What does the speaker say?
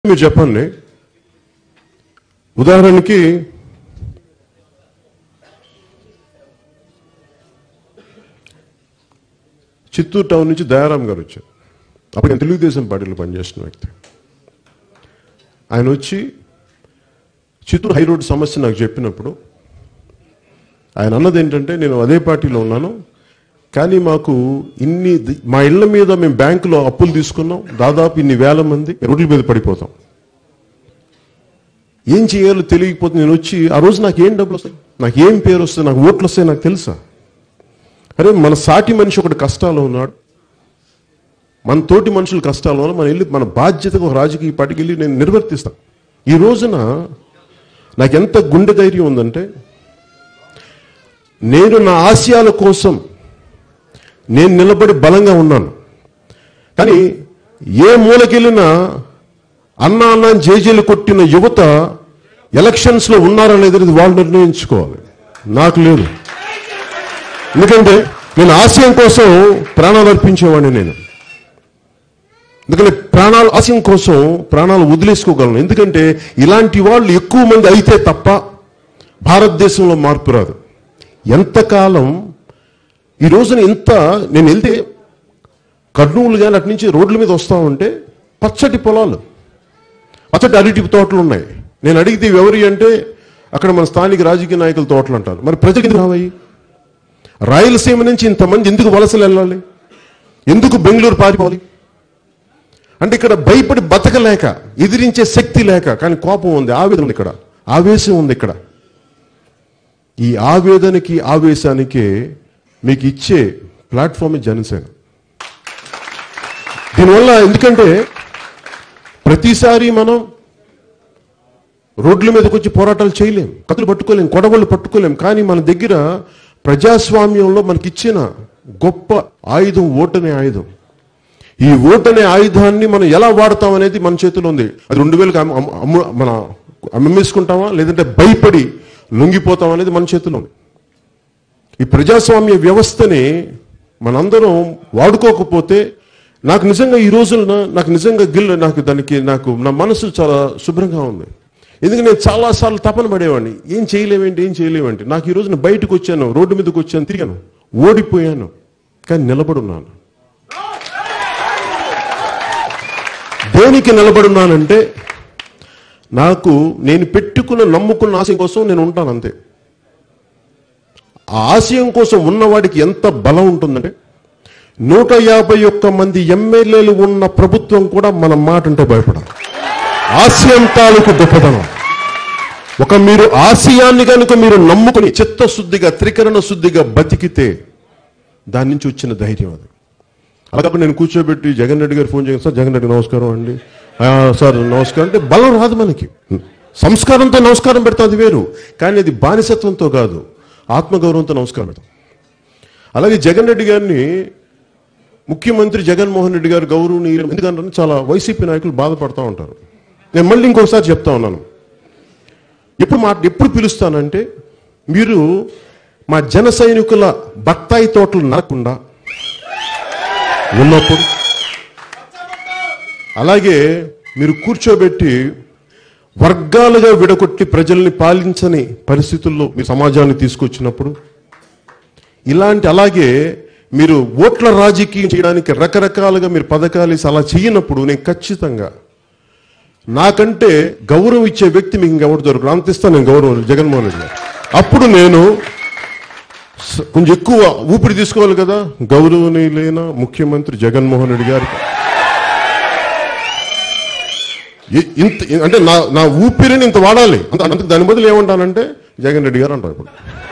మీరు చెప్పండి ఉదాహరణకి చిత్తూరు టౌన్ నుంచి దయారాం గారు వచ్చారు అప్పుడు నేను తెలుగుదేశం పార్టీలో పనిచేస్తున్న వ్యక్తి ఆయన వచ్చి చిత్తూరు హై రోడ్ సమస్య నాకు చెప్పినప్పుడు ఆయన అన్నది ఏంటంటే నేను అదే పార్టీలో ఉన్నాను కానీ మాకు ఇన్ని ది- మా ఇళ్ల మీద మేము బ్యాంకులో అప్పులు తీసుకున్నాం దాదాపు ఇన్ని వేల మంది రోడ్ల మీద పడిపోతాం ఏం చేయాలో తెలియకపోతే నేను వచ్చి ఆ రోజు నాకు ఏం డబ్బులు వస్తాయి నాకు ఏం పేరు వస్తుంది నాకు ఓట్లు వస్తాయి నాకు తెలుసా అరే మన సాటి మనిషి ఒకటి కష్టాల్లో ఉన్నాడు మన తోటి మనుషుల కష్టాల్లో ఉన్న మనం వెళ్ళి మన బాధ్యతగా ఒక రాజకీయ పార్టీకి వెళ్ళి నేను నిర్వర్తిస్తాను ఈ రోజున నాకు ఎంత గుండె ధైర్యం ఉందంటే నేను నా ఆశయాల కోసం నేను నిలబడి బలంగా ఉన్నాను కానీ ఏ మూలకెళ్ళినా అన్న అన్న అని జేజేలు కొట్టిన యువత ఎలక్షన్స్ లో ఉన్నారా లేదనేది వాళ్ళు నిర్ణయించుకోవాలి నాకు లేదు ఎందుకంటే నేను ఆశయం కోసం ప్రాణాలు అర్పించేవాడిని నేను ఎందుకంటే ప్రాణాలు ఆశయం కోసం ప్రాణాలు వదిలేసుకోగలను ఎందుకంటే ఇలాంటి వాళ్ళు ఎక్కువ మంది అయితే తప్ప భారతదేశంలో మార్పు రాదు ఎంతకాలం ఈ రోజున ఇంత నేను వెళ్తే కర్నూలు కానీ అటు నుంచి రోడ్ల మీద వస్తా ఉంటే పచ్చటి పొలాలు పచ్చటి అరటి తోటలు ఉన్నాయి నేను అడిగితే ఇవి ఎవరి అంటే అక్కడ మన స్థానిక రాజకీయ నాయకుల తోటలు అంటారు మరి ప్రజలకు ఎందుకు రావాయి రాయలసీమ నుంచి ఇంతమంది ఎందుకు వలసలు వెళ్ళాలి ఎందుకు బెంగళూరు పారిపోవాలి అంటే ఇక్కడ భయపడి బతకలేక ఎదిరించే శక్తి లేక కానీ కోపం ఉంది ఆవేదన ఉంది ఇక్కడ ఆవేశం ఉంది ఇక్కడ ఈ ఆవేదనకి ఆవేశానికి మీకు ఇచ్చే ప్లాట్ఫామ్ జనసేన దీనివల్ల ఎందుకంటే ప్రతిసారి మనం రోడ్ల మీదకి వచ్చి పోరాటాలు చేయలేం కత్తులు పట్టుకోలేం కొడవళ్ళు పట్టుకోలేం కానీ మన దగ్గర ప్రజాస్వామ్యంలో మనకిచ్చిన గొప్ప ఆయుధం ఓటనే ఆయుధం ఈ ఓటనే ఆయుధాన్ని మనం ఎలా వాడతాం అనేది మన చేతిలో ఉంది అది రెండు వేలకు అమ్ము- అమ్ము- అమ్ము- మన అమ్మేసుకుంటామా లేదంటే భయపడి లొంగిపోతాం అనేది మన చేతిలో ఉంది ఈ ప్రజాస్వామ్య వ్యవస్థని మనందరం వాడుకోకపోతే నాకు నిజంగా ఈ రోజున నాకు నిజంగా గిల్ నాకు దానికి నాకు నా మనసు చాలా శుభ్రంగా ఉంది ఎందుకంటే నేను చాలాసార్లు తపన పడేవాడిని ఏం చేయలేమేంటి ఏం చేయలేమేంటి నాకు ఈ రోజున బయటకు వచ్చాను రోడ్డు మీదకి వచ్చాను తిరిగాను ఓడిపోయాను కానీ నిలబడున్నాను దేనికి నిలబడున్నానంటే నాకు నేను పెట్టుకున్న నమ్ముకున్న ఆశయం కోసం నేను ఉంటాను అంతే ఆ ఆశయం కోసం ఉన్నవాడికి ఎంత బలం ఉంటుందంటే నూట యాభై ఒక్క మంది ఎమ్మెల్యేలు ఉన్న ప్రభుత్వం కూడా మన మాట అంటే భయపడాలి ఆశయం తాలూకు గొప్పతనం ఒక మీరు ఆశయాన్ని కనుక మీరు నమ్ముకుని చిత్తశుద్ధిగా త్రికరణ శుద్ధిగా బతికితే దాని నుంచి వచ్చిన ధైర్యం అది అలాగప్పుడు నేను కూర్చోబెట్టి జగన్ రెడ్డి గారు ఫోన్ చేయండి సార్ జగన్ రెడ్డి నమస్కారం అండి "ఆ, సార్ నమస్కారం అంటే బలం రాదు మనకి సంస్కారంతో నమస్కారం పెడతాం అది వేరు కానీ అది బానిసత్వంతో కాదు ఆత్మగౌరవంతో నమస్కారం పెడతాం అలాగే జగన్ రెడ్డి గారిని ముఖ్యమంత్రి జగన్మోహన్ రెడ్డి గారు గౌరవనీయులు ఎందుకంటే చాలా వైసీపీ నాయకులు బాధపడతా ఉంటారు నేను మళ్ళీ ఇంకోసారి చెప్తా ఉన్నాను ఎప్పుడు మాట ఎప్పుడు పిలుస్తానంటే మీరు మా జన సైనికుల బత్తాయి తోటలు నరకుండా ఉన్నప్పుడు అలాగే మీరు కూర్చోబెట్టి వర్గాలుగా విడగొట్టి ప్రజల్ని పాలించని పరిస్థితుల్లో మీ సమాజాన్ని తీసుకొచ్చినప్పుడు ఇలాంటి అలాగే మీరు ఓట్ల రాజకీయం చేయడానికి రకరకాలుగా మీరు పథకాలు వేసి అలా చేయనప్పుడు నేను ఖచ్చితంగా నాకంటే గౌరవం ఇచ్చే వ్యక్తి మీకు ఇంకెవరు దొరకరు అంత ఇస్తాను నేను గౌరవం జగన్మోహన్ రెడ్డి గారు అప్పుడు నేను స- కొంచెం ఎక్కువ ఊపిరి తీసుకోవాలి కదా గౌరవనీయులైన ముఖ్యమంత్రి జగన్మోహన్ రెడ్డి గారికి ఇ- ఇంత అంటే నా నా ఊపిరిని ఇంత వాడాలి అంత- అంత దాని బదులు ఏమంటానంటే జగన్ రెడ్డి గారు అంటారు ఇప్పుడు